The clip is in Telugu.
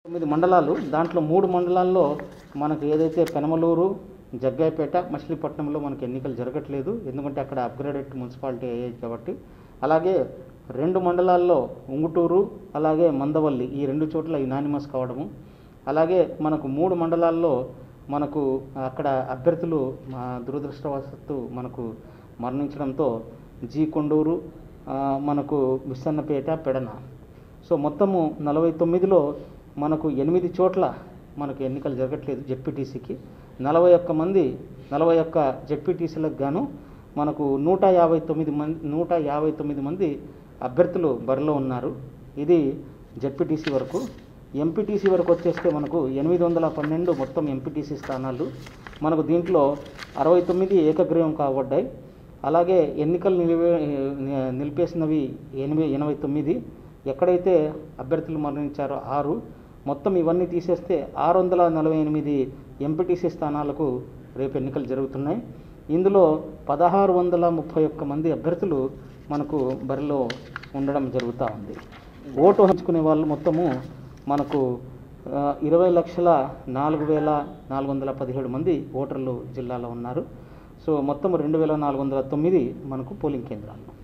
తొమ్మిది మండలాలు దాంట్లో మూడు మండలాల్లో మనకు ఏదైతే పెనమలూరు జగ్గాయపేట మచిలీపట్నంలో మనకు ఎన్నికలు జరగట్లేదు ఎందుకంటే అక్కడ అప్గ్రేడెడ్ మున్సిపాలిటీ అయ్యాయి కాబట్టి అలాగే రెండు మండలాల్లో ఉంగుటూరు అలాగే మందవల్లి ఈ రెండు చోట్ల యునానిమస్ కావడము అలాగే మనకు మూడు మండలాల్లో మనకు అక్కడ అభ్యర్థులు మా దురదృష్టవశాత్తు మనకు మరణించడంతో జీ కొండూరు ఆ, మనకు విస్సన్నపేట పెడన సో మొత్తము నలభై తొమ్మిదిలో మనకు ఎనిమిది చోట్ల మనకు ఎన్నికలు జరగట్లేదు జెడ్పీటీసీకి నలభై ఒక్క మంది నలభై ఒక్క జెడ్పీటీసీలకు గాను మనకు నూట యాభై తొమ్మిది మంది నూట యాభై తొమ్మిది మంది అభ్యర్థులు బరిలో ఉన్నారు ఇది జెడ్పీటీసీ వరకు ఎంపీటీసీ వరకు వచ్చేస్తే మనకు ఎనిమిది వందల పన్నెండు మొత్తం ఎంపీటీసీ స్థానాలు మనకు దీంట్లో అరవై తొమ్మిది ఏకగ్రీవం కాబడ్డాయి అలాగే ఎన్నికలు నిలివే నిలిపేసినవి ఎనిమిది ఎనభై తొమ్మిది ఎక్కడైతే అభ్యర్థులు మరణించారో ఆరు మొత్తం ఇవన్నీ తీసేస్తే ఆరు వందల నలభై ఎనిమిది ఎంపీటీసీ స్థానాలకు రేపు ఎన్నికలు జరుగుతున్నాయి ఇందులో పదహారు వందల ముప్పై ఒక్క మంది అభ్యర్థులు మనకు బరిలో ఉండడం జరుగుతూ ఉంది ఓటు హంచుకునే వాళ్ళు మొత్తము మనకు ఆ, ఇరవై లక్షల నాలుగు వేల నాలుగు వందల పదిహేడు మంది ఓటర్లు జిల్లాలో ఉన్నారు సో మొత్తం రెండు వేల నాలుగు వందల తొమ్మిది మనకు పోలింగ్ కేంద్రాలు